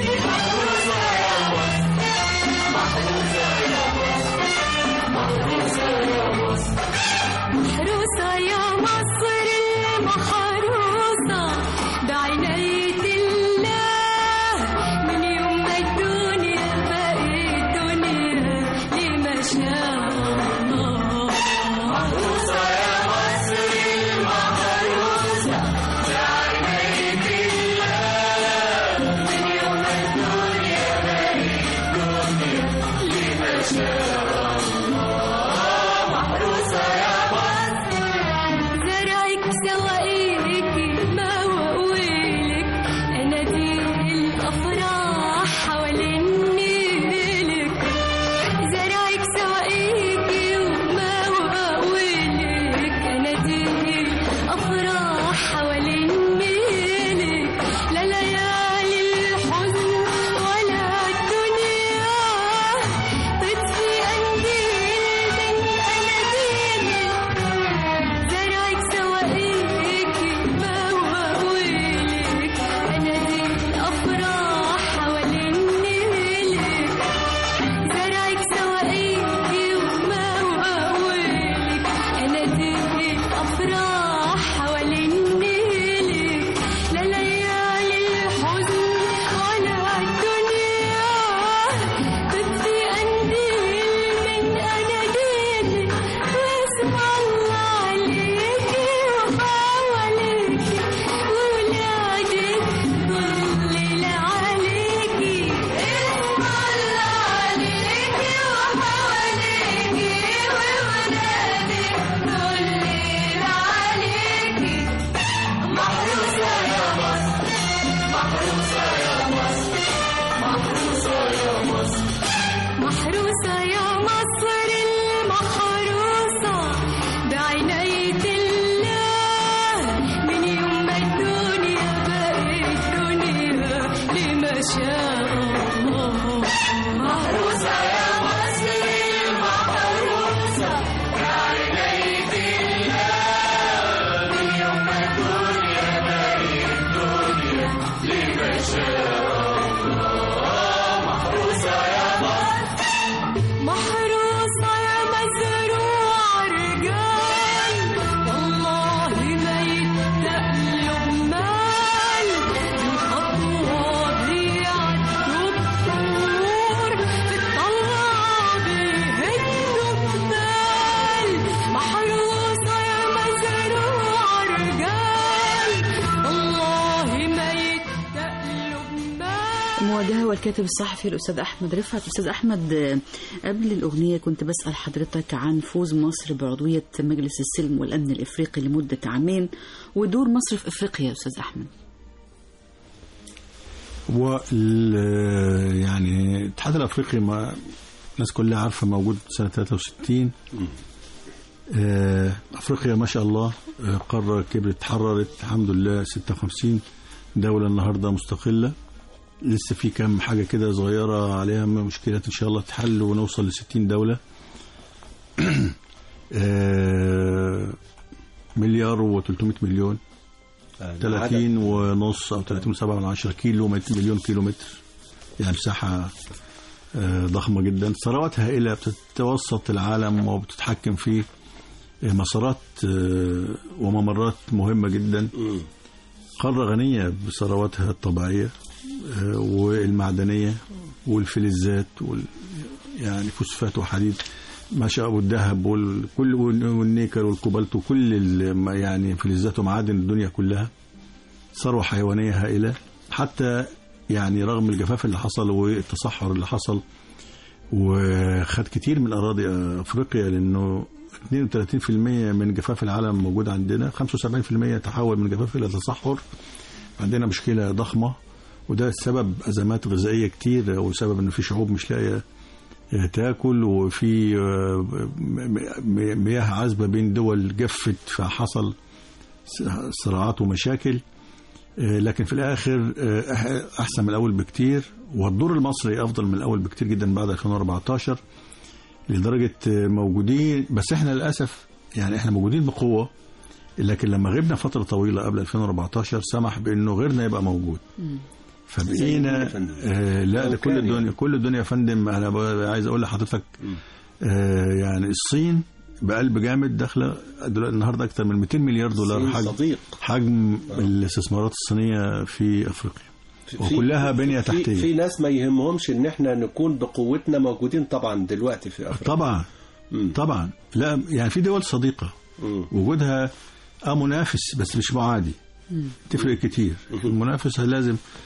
محروسة يا مصر اللي محروسة زرعك سواقيك ما وقويلك اناديل الافراح حوالين نيلك زرعك سواقيك وما وقويلك اناديل الافراح حوالين نيلك لا ليالي الحزن ولا الدنيا تطفي قنديل من اناديلك زرعك سواقيك ما وقويلك اناديل الافراح حوالين نيلك زرعك سواقيك وما وقويلك اناديل الافراح حوالين نيلك لا ليالي الحزن ولا الدنيا تطفي قنديل من اناديلك واسم الله عليكي وحواليكي وولادك ظلل عليكي اسم الله عليكي وحواليكي وولادك ظلل عليكي محروسة يا مصر محروسة يا مصر محروسة يا مصر محروسة يا مصر المحروسة بعناية الله من يوم ما الدنيا بقت دنيا لما شاء الله محروسة يا مصر المحروسة بعناية الله من يوم ما الدنيا بقت دنيا لما شاء الله محروسة يا مصر محروسة يا مزروع رجال والله ما يتقلب مال الخطوة بيعدوا بطور في الطلعة بيهدوا جبال محروسة يا مزروع رجال والله ما يتقلب مال مواجهة والكاتب الصحفي الأستاذ أحمد رفعت أستاذ أحمد آه، قبل الأغنية كنت بسأل حضرتك عن فوز مصر بعضوية مجلس السلم والأمن الإفريقي لمدة عامين ودور مصر في إفريقيا يا أستاذ أحمد وال يعني الاتحاد الافريقي ما الناس كلها عارفه موجود سنه 63 آه، افريقيا ما شاء الله آه، قاره كبرت اتحررت الحمد لله 56 دوله النهارده مستقله لسه في كام حاجه كده صغيره عليها مشكلات ان شاء الله تحل ونوصل ل 60 دوله آه، مليار و300 مليون 30 ونص او 30 7 من 10 كيلو مت- مليون كيلو متر يعني مساحه آه، ضخمه جدا ثروات هائله بتتوسط العالم وبتتحكم في آه، مسارات آه، وممرات مهمه جدا قاره غنيه بثرواتها الطبيعيه آه، والمعدنيه والفلزات وال يعني فوسفات وحديد ما شاء الله والذهب والكل والنيكل والكوبالت وكل ال- ما يعني فلزات ومعادن الدنيا كلها ثروه حيوانيه هائله حتى يعني رغم الجفاف اللي حصل والتصحر اللي حصل وخد كتير من اراضي افريقيا لانه 32% من جفاف العالم موجود عندنا 75% تحول من جفاف الى تصحر عندنا مشكله ضخمه وده السبب ازمات غذائيه كتير وسبب ان في شعوب مش لاقيه تاكل وفي آه، م- م- مياه عذبه بين دول جفت فحصل صراعات ومشاكل آه، لكن في الاخر آه، أح- احسن من الاول بكتير والدور المصري افضل من الاول بكتير جدا بعد 2014 لدرجه آه، موجودين بس احنا للاسف يعني احنا موجودين بقوه لكن لما غبنا فتره طويله قبل 2014 سمح بانه غيرنا يبقى موجود فبقينا آه لا ده كل الدنيا كل الدنيا يا فندم انا ب- عايز اقول لحضرتك آه يعني الصين بقلب جامد داخله دلوقتي النهارده اكثر من 200 مليار دولار الصين حجم صديق. حجم الاستثمارات الصينيه في افريقيا في- وكلها بنيه في, تحتيه في ناس ما يهمهمش ان احنا نكون بقوتنا موجودين طبعا دلوقتي في افريقيا طبعا طبعا لا يعني في دول صديقه مم. وجودها اه منافس بس مش معادي تفرق كتير المنافس لازم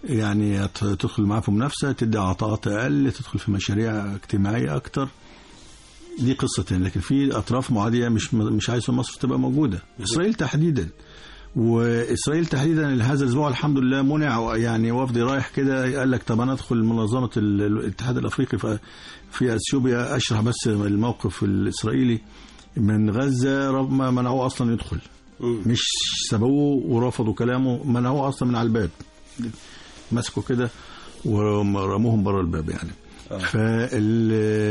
يعني ت- تدخل معاه في منافسه تدي عطاءات اقل تدخل في مشاريع اجتماعيه اكتر دي قصه تانية لكن في اطراف معاديه مش مش عايزه مصر تبقى موجوده اسرائيل تحديدا واسرائيل تحديدا هذا الاسبوع الحمد لله منع يعني وفد رايح كده قال لك طب انا ادخل منظمه ال- الاتحاد الافريقي في في اثيوبيا اشرح بس الموقف الاسرائيلي من غزه رغم ما منعوه اصلا يدخل مش سبوه ورفضوا كلامه منعوه اصلا من على الباب مسكوا كده ورموهم بره الباب يعني فال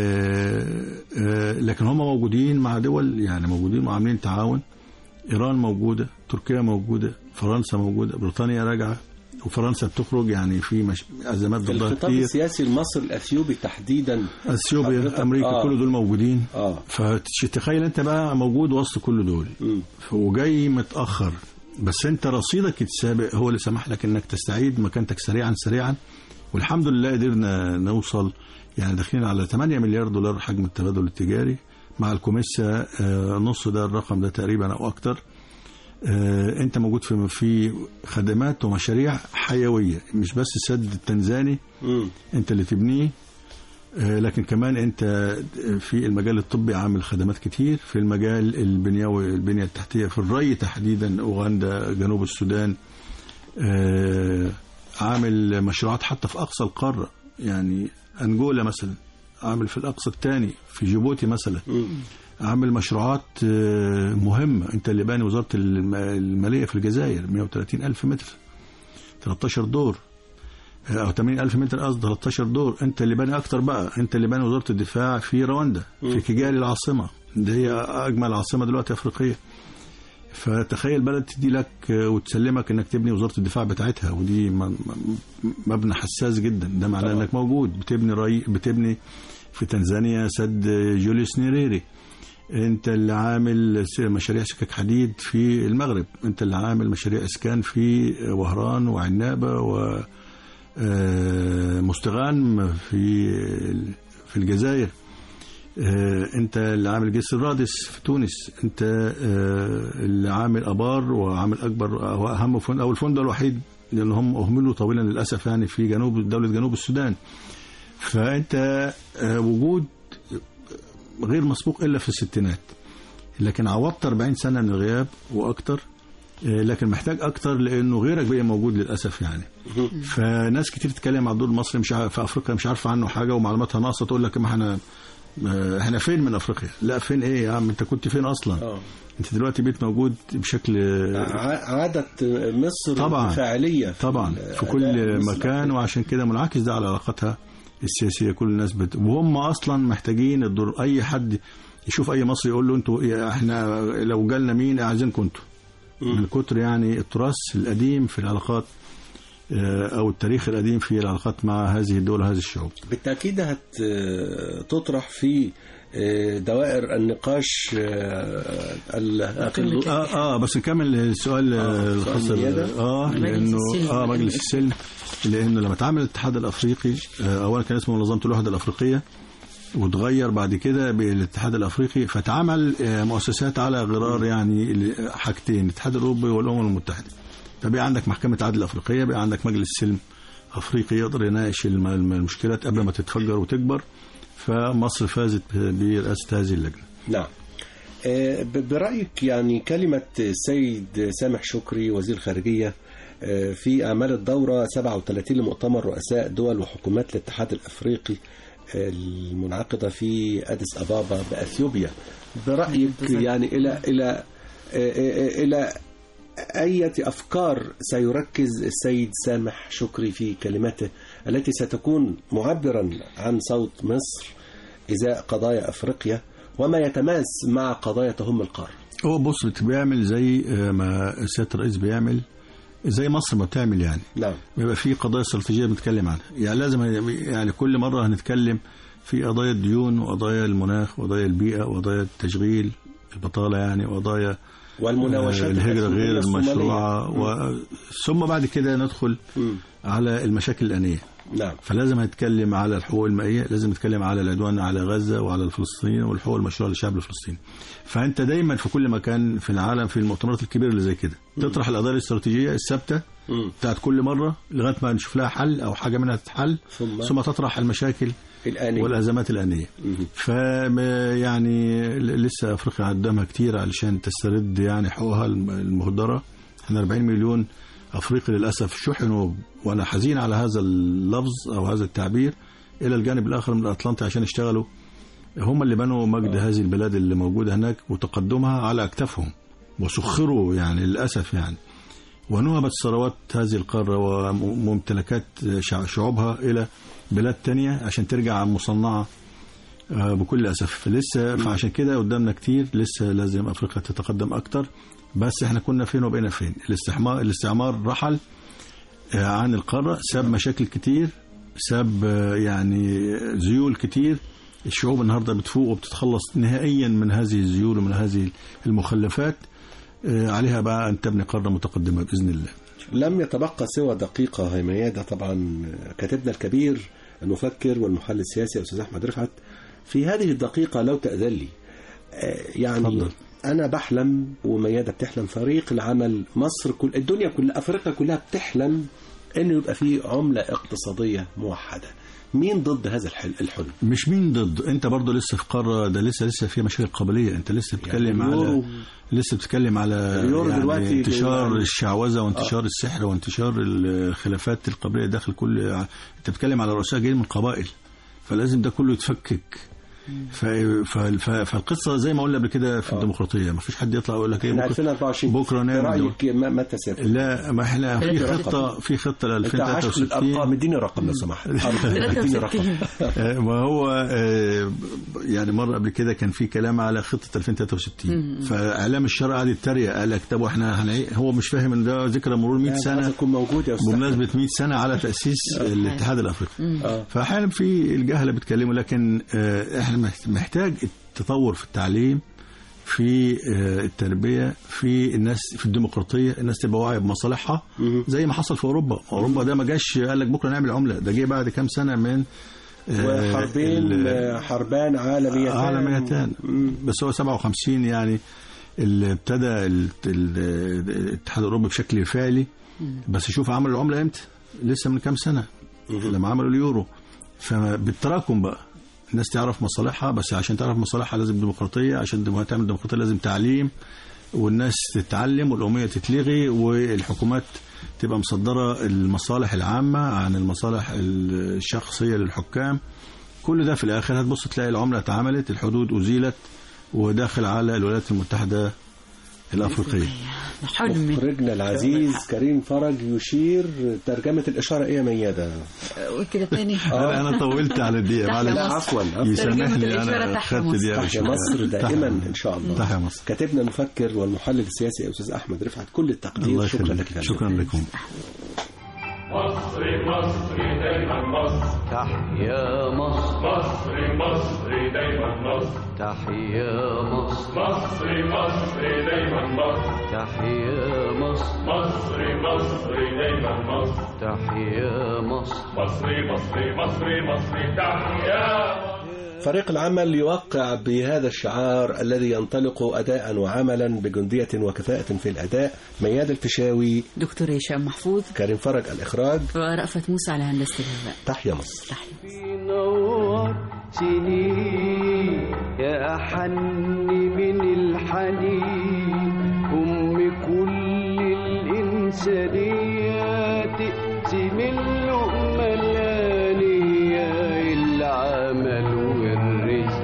آه، لكن هم موجودين مع دول يعني موجودين وعاملين تعاون ايران موجوده تركيا موجوده فرنسا موجوده بريطانيا راجعه وفرنسا بتخرج يعني في مش... ازمات في ضدها الخطاب كتير السياسي المصري الاثيوبي تحديدا اثيوبيا حضرتك- امريكا آه. كل دول موجودين اه فتخيل انت بقى موجود وسط كل دول مم. وجاي متاخر بس انت رصيدك السابق هو اللي سمح لك انك تستعيد مكانتك سريعا سريعا والحمد لله قدرنا نوصل يعني داخلين على 8 مليار دولار حجم التبادل التجاري مع الكوميسا آه، نص ده الرقم ده تقريبا او اكتر آه، انت موجود في في خدمات ومشاريع حيويه مش بس السد التنزاني مم. انت اللي تبنيه آه، لكن كمان انت في المجال الطبي عامل خدمات كتير في المجال البنيوي البنيه التحتيه في الري تحديدا اوغندا جنوب السودان آه، عامل مشروعات حتى في اقصى القاره يعني انجولا مثلا عامل في الاقصى الثاني في جيبوتي مثلا عامل مشروعات آه، مهمه انت اللي باني وزاره الم- الماليه في الجزائر 130 الف متر 13 دور او 80 الف متر قصدي 13 دور انت اللي باني اكتر بقى انت اللي باني وزاره الدفاع في رواندا في كيجالي العاصمه دي هي اجمل عاصمه دلوقتي افريقيه فتخيل بلد تدي لك وتسلمك انك تبني وزاره الدفاع بتاعتها ودي م- م- مبنى حساس جدا ده معناه طبعا. انك موجود بتبني ري بتبني في تنزانيا سد جوليوس نيريري انت اللي عامل س- مشاريع سكك حديد في المغرب انت اللي عامل مشاريع اسكان في وهران وعنابه و آه، مستغانم في في الجزائر آه، انت اللي عامل جسر رادس في تونس انت آه، اللي عامل ابار وعامل اكبر او اهم فندق او الفندق الوحيد لان هم اهملوا طويلا للاسف يعني في جنوب دوله جنوب السودان فانت آه، وجود غير مسبوق الا في الستينات لكن عوضت 40 سنه من الغياب واكتر آه، لكن محتاج اكتر لانه غيرك بقى موجود للاسف يعني فناس كتير تتكلم عن الدور المصري مش عارف في افريقيا مش عارفه عنه حاجه ومعلوماتها ناقصه تقول لك ما احنا آه، احنا فين من افريقيا لا فين ايه يا عم انت كنت فين اصلا اه انت دلوقتي بقيت موجود بشكل ع- عادت مصر طبعا. فاعليه طبعا في كل أداء مصر مكان وعشان كده منعكس ده على علاقاتها السياسيه كل الناس بت... وهم اصلا محتاجين الدور اي حد يشوف اي مصري يقول له انتوا يا احنا لو جالنا مين عايزينكم انتوا من كتر يعني التراث القديم في العلاقات آه، او التاريخ القديم في العلاقات مع هذه الدول وهذه الشعوب بالتأكيد هتطرح في آه، دوائر النقاش آه، ال- اه اه بس نكمل السؤال آه، الخاص سؤال بال- زيادة. اه مجلس لانه السلم. اه مجلس السلم لانه لما اتعمل الاتحاد الافريقي آه اولا كان اسمه منظمه الوحده الافريقيه وتغير بعد كده بالاتحاد الافريقي فتعمل آه، مؤسسات على غرار يعني ال- حاجتين الاتحاد الاوروبي والامم المتحده فبقى عندك محكمه عدل الافريقيه بقى عندك مجلس سلم افريقي يقدر يناقش الم- الم- المشكلات قبل ما تتفجر وتكبر فمصر فازت برئاسه هذه اللجنه نعم آه، ب- برأيك يعني كلمة السيد سامح شكري وزير الخارجية آه، في أعمال الدورة 37 لمؤتمر رؤساء دول وحكومات الاتحاد الأفريقي آه، المنعقدة في أديس أبابا بأثيوبيا برأيك بالضبط. يعني إلى إلى آه، آه، إلى أية أفكار سيركز السيد سامح شكري في كلماته التي ستكون معبرا عن صوت مصر إزاء قضايا أفريقيا وما يتماس مع قضايا تهم القارة هو بص بيعمل زي آه، ما سياده الرئيس بيعمل زي مصر ما بتعمل يعني نعم بيبقى في قضايا استراتيجيه بنتكلم عنها يعني لازم يعني كل مره هنتكلم في قضايا الديون وقضايا المناخ وقضايا البيئه وقضايا التشغيل البطاله يعني وقضايا والمناوشات آه، الهجره الأثيوبية غير الصومالية. المشروعه و... ثم بعد كده ندخل مم. على المشاكل الانيه نعم فلازم هنتكلم على الحقوق المائيه لازم نتكلم على العدوان على غزه وعلى الفلسطينيين والحقوق المشروعه للشعب الفلسطيني فانت دايما في كل مكان في العالم في المؤتمرات الكبيره اللي زي كده تطرح القضايا الاستراتيجيه الثابته مم. بتاعت كل مره لغايه ما نشوف لها حل او حاجه منها تتحل ثم ثم تطرح المشاكل الآن والازمات الانيه ف يعني ل- لسه افريقيا قدامها كتير علشان تسترد يعني حقوقها الم- المهدره احنا 40 مليون افريقي للاسف شحنوا وانا حزين على هذا اللفظ او هذا التعبير الى الجانب الاخر من الاطلنطي عشان يشتغلوا هم اللي بنوا مجد هذه البلاد اللي موجوده هناك وتقدمها على اكتافهم وسخروا يعني للاسف يعني ونهبت ثروات هذه القارة وممتلكات شع- شعوبها إلى بلاد تانية عشان ترجع مصنعة آه، بكل أسف فلسه فعشان كده قدامنا كتير لسه لازم أفريقيا تتقدم أكتر بس احنا كنا فين وبقينا فين الاستعمار الاستعمار رحل آه، عن القارة ساب مشاكل كتير ساب آه، يعني ذيول كتير الشعوب النهارده بتفوق وبتتخلص نهائيا من هذه الذيول ومن هذه المخلفات آه، عليها بقى أن تبني قارة متقدمة بإذن الله لم يتبقى سوى دقيقة هي ميادة طبعا كاتبنا الكبير المفكر والمحلل السياسي أستاذ أحمد رفعت في هذه الدقيقة لو تأذن لي آه، يعني اتفضل. أنا بحلم وميادة بتحلم فريق العمل مصر كل الدنيا كلها أفريقيا كلها بتحلم إنه يبقى في عملة اقتصادية موحدة مين ضد هذا الحل- الحلم؟ مش مين ضد انت برضه لسه في قاره ده لسه لسه في مشاكل قبليه انت لسه بتتكلم يعني اليورو- على لسه بتتكلم على اليورو يعني دلوقتي انتشار يعني- الشعوذه وانتشار السحر وانتشار الخلافات القبليه داخل كل انت بتتكلم على رؤساء جايين من قبائل فلازم ده كله يتفكك ف... ف... ف... فالقصه زي ما قلنا قبل كده في الديمقراطيه ما فيش حد يطلع يقول لك ايه احنا بكره 2024 بكره نعمل رأيك ما- متى سيكون؟ لا ما احنا في ثلاثة خطه في خطه ل انت عاشق 2063 للارقام اديني رقم لو سمحت اديني رقم 63 آه، ما هو آه، يعني مره قبل كده كان في كلام على خطه 2063 فاعلام الشرع قعد يتريق قال لك طب واحنا هنعي هو مش فاهم ان ده ذكرى مرور 100 عايز سنه اكون موجود يا استاذ بمناسبه 100 سنه على تاسيس الاتحاد الافريقي آه. فاحيانا في الجهله بيتكلموا لكن آه، احنا محت- محتاج التطور في التعليم في آه، التربيه في الناس في الديمقراطيه الناس تبقى واعيه بمصالحها زي ما حصل في اوروبا اوروبا ده ما جاش قال لك بكره نعمل عمله ده جه بعد كام سنه من آه، وحربين ال- آه، حربان عالميتان عالميتان بس هو 57 يعني اللي ابتدى ال- ال- الاتحاد الاوروبي بشكل فعلي بس شوف عملوا العمله امتى لسه من كام سنه لما عملوا اليورو فبالتراكم بقى الناس تعرف مصالحها بس عشان تعرف مصالحها لازم ديمقراطيه عشان دم- تعمل ديمقراطيه لازم تعليم والناس تتعلم والأمية تتلغي والحكومات تبقى مصدرة المصالح العامة عن المصالح الشخصية للحكام كل ده في الآخر هتبص تلاقي العملة اتعملت الحدود أزيلت وداخل على الولايات المتحدة الأفريقية حلمي مخرجنا العزيز كريم فرج يشير ترجمة الإشارة إيه يا ميادة؟ وكده تاني أنا أنا طولت على الدقيقة تحيا معلش لا مصر. عفوا عفوا. يسامحني ترجمة الإشارة أنا تحيا خدت مصر. دقيقة تحيا مش- مصر دائما تحيا- إن شاء الله تحيا مصر كاتبنا المفكر والمحلل السياسي أستاذ أحمد رفعت كل التقدير الله شكرا لك يخليك فندم. شكرا لكم مصر مصر دايما مصر تحيا مصر مصر مصر دايما مصر تحيا مصر مصر مصر دايما مصر تحيا مصر مصر مصر دايما مصر تحيا مصر مصر مصر مصر مصر تحيا مصر فريق العمل يوقع بهذا الشعار الذي ينطلق أداء وعملا بجندية وكفاءة في الأداء مياد الفيشاوي دكتور هشام محفوظ كريم فرج الإخراج ورأفت موسى على هندسة الهواء تحيا مصر تحية نور سنين يا أحن من الحنين أم كل الإنسانية تقسم اللقمة الآنية العمل والرزق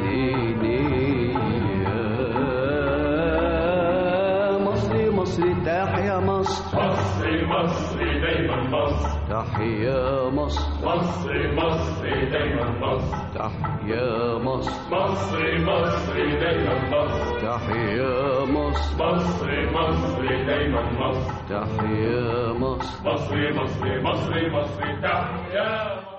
نية مصر مصر تحيا مصر مصر مصر دايما مصر تحيا مصر مصر مصر دايما مصر تحيا مصر مصر مصر دايما مصر تحيا مصر مصر مصر دايما مصر تحيا مصر مصر مصر مصر مصر تحيا مصر